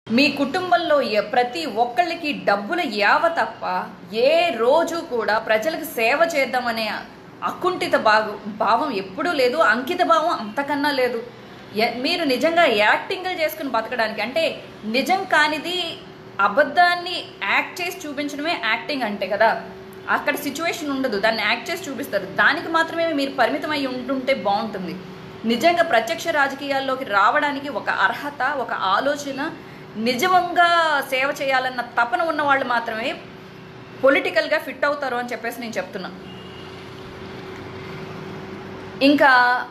మీ కుటుంబంలో ఎ- ప్రతి ఒక్కళ్ళకి డబ్బుల యావ తప్ప ఏ రోజు కూడా ప్రజలకు సేవ చేద్దామనే అకుంఠిత భాగు భావం ఎప్పుడూ లేదు అంకిత భావం అంతకన్నా లేదు ఎ- మీరు నిజంగా యాక్టింగ్లు చేసుకుని బతకడానికి అంటే నిజం కానిది అబద్ధాన్ని యాక్ట్ చేసి చూపించడమే యాక్టింగ్ అంటే కదా అక్కడ సిచ్యువేషన్ ఉండదు దాన్ని యాక్ట్ చేసి చూపిస్తారు దానికి మాత్రమే మీరు పరిమితం అయి ఉంటుంటే బాగుంటుంది నిజంగా ప్రత్యక్ష రాజకీయాల్లోకి రావడానికి ఒక అర్హత ఒక ఆలోచన నిజంగా సేవ చేయాలన్న తపన ఉన్న వాళ్ళు మాత్రమే పొలిటికల్గా ఫిట్ అవుతారు అని చెప్పేసి నేను చెప్తున్నా ఇంకా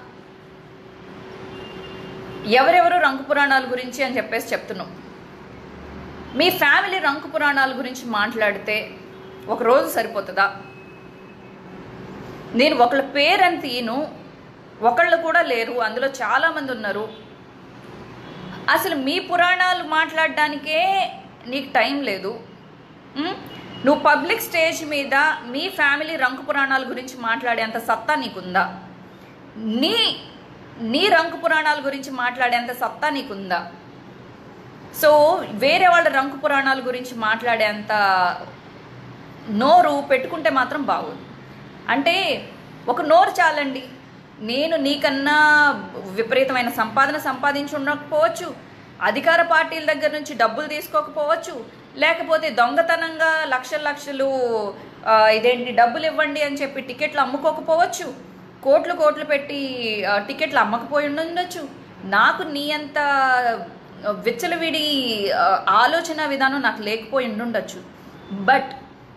ఎవరెవరు రంగు పురాణాల గురించి అని చెప్పేసి చెప్తున్నాం మీ ఫ్యామిలీ రంగు పురాణాల గురించి మాట్లాడితే ఒక రోజు సరిపోతుందా నేను ఒకళ్ళ పేరని తీను ఒకళ్ళు కూడా లేరు అందులో చాలామంది ఉన్నారు అసలు మీ పురాణాలు మాట్లాడడానికే నీకు టైం లేదు ఉం? నువ్వు పబ్లిక్ స్టేజ్ మీద మీ ఫ్యామిలీ రంకు పురాణాల గురించి మాట్లాడేంత సత్తా నీకుందా నీ నీ రంకు పురాణాల గురించి మాట్లాడేంత సత్తా నీకుందా సో వేరే వాళ్ళ రంకు పురాణాల గురించి మాట్లాడేంత నోరు పెట్టుకుంటే మాత్రం బాగోదు అంటే ఒక నోరు చాలండి నేను నీకన్నా విపరీతమైన సంపాదన సంపాదించి ఉండకపోవచ్చు అధికార పార్టీల దగ్గర నుంచి డబ్బులు తీసుకోకపోవచ్చు లేకపోతే దొంగతనంగా లక్షల లక్షలు ఆ, ఇదేంటి డబ్బులు ఇవ్వండి అని చెప్పి టికెట్లు అమ్ముకోకపోవచ్చు కోట్లు కోట్లు పెట్టి ఆ, టికెట్లు అమ్మకపోయి ఉండొచ్చు నాకు నీ అంత విచ్చలవిడి ఆ, ఆలోచన విధానం నాకు లేకపోయి ఉండుండొచ్చు బట్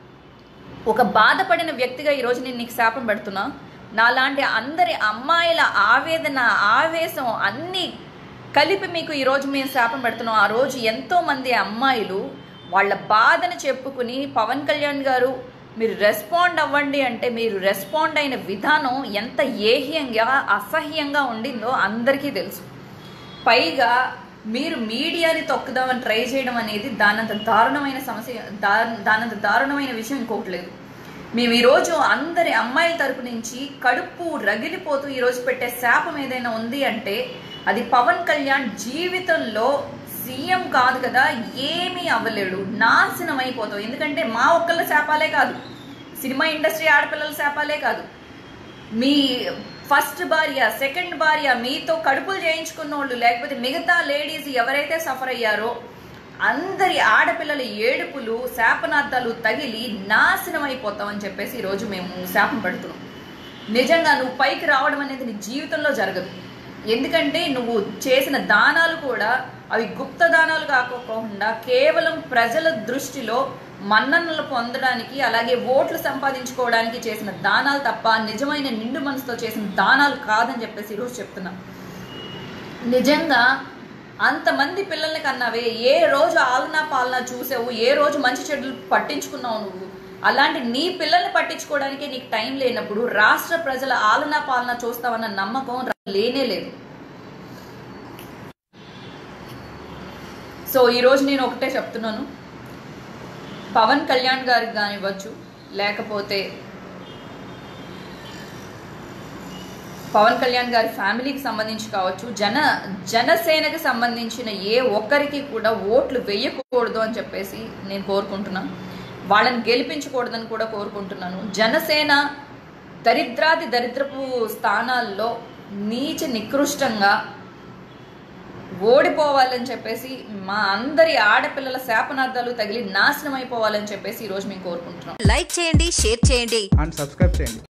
ఒక బాధపడిన వ్యక్తిగా ఈరోజు నేను నీకు శాపం పెడుతున్నా నాలాంటి అందరి అమ్మాయిల ఆవేదన ఆవేశం అన్నీ కలిపి మీకు ఈరోజు మేము శాపం పెడుతున్నాం ఆ రోజు ఎంతో మంది అమ్మాయిలు వాళ్ళ బాధను చెప్పుకుని పవన్ కళ్యాణ్ గారు మీరు రెస్పాండ్ అవ్వండి అంటే మీరు రెస్పాండ్ అయిన విధానం ఎంత ఏహ్యంగా అసహ్యంగా ఉండిందో అందరికీ తెలుసు పైగా మీరు మీడియాని తొక్కుదామని ట్రై చేయడం అనేది దానంత దారుణమైన సమస్య దా- దానంత దారుణమైన విషయం ఇంకొకటి లేదు మేము ఈరోజు అందరి అమ్మాయిల తరపు నుంచి కడుపు రగిలిపోతూ ఈరోజు పెట్టే శాపం ఏదైనా ఉంది అంటే అది పవన్ కళ్యాణ్ జీవితంలో సీఎం కాదు కదా ఏమీ అవ్వలేడు నాశనం అయిపోతావు ఎందుకంటే మా ఒక్కళ్ళ శాపాలే కాదు సినిమా ఇండస్ట్రీ ఆడపిల్లల శాపాలే కాదు మీ ఫస్ట్ భార్య సెకండ్ భార్య మీతో కడుపులు చేయించుకున్న వాళ్ళు లేకపోతే మిగతా లేడీస్ ఎవరైతే సఫర్ అయ్యారో అందరి ఆడపిల్లల ఏడుపులు శాపనార్థాలు తగిలి నాశనం అయిపోతాం అని చెప్పేసి ఈరోజు మేము శాపం పెడుతున్నాం నిజంగా నువ్వు పైకి రావడం అనేది నీ జీవితంలో జరగదు ఎందుకంటే నువ్వు చేసిన దానాలు కూడా అవి గుప్త దానాలు కాకోకుండా కేవలం ప్రజల దృష్టిలో మన్ననలు పొందడానికి అలాగే ఓట్లు సంపాదించుకోవడానికి చేసిన దానాలు తప్ప నిజమైన నిండు మనసుతో చేసిన దానాలు కాదని చెప్పేసి ఈరోజు చెప్తున్నా నిజంగా అంతమంది పిల్లల్ని కన్నావే ఏ రోజు ఆలనా పాలనా చూసావు ఏ రోజు మంచి చెడులు పట్టించుకున్నావు నువ్వు అలాంటి నీ పిల్లల్ని పట్టించుకోవడానికి నీకు టైం లేనప్పుడు రాష్ట్ర ప్రజల ఆలనా పాలన చూస్తావన్న నమ్మకం రా- లేనే లేదు సో ఈరోజు నేను ఒకటే చెప్తున్నాను పవన్ కళ్యాణ్ గారికి కానివ్వచ్చు లేకపోతే పవన్ కళ్యాణ్ గారి ఫ్యామిలీకి సంబంధించి కావచ్చు జన జనసేనకి సంబంధించిన ఏ ఒక్కరికి కూడా ఓట్లు వేయకూడదు అని చెప్పేసి నేను కోరుకుంటున్నాను వాళ్ళని గెలిపించకూడదని కూడా కోరుకుంటున్నాను జనసేన దరిద్రాది దరిద్రపు స్థానాల్లో నీచ నికృష్టంగా ఓడిపోవాలని చెప్పేసి మా అందరి ఆడపిల్లల శాపనార్థాలు తగిలి నాశనం అయిపోవాలని చెప్పేసి ఈరోజు మేము కోరుకుంటున్నాం లైక్ చేయండి షేర్ చేయండి అండ్ సబ్స్క్రైబ్ చేయండి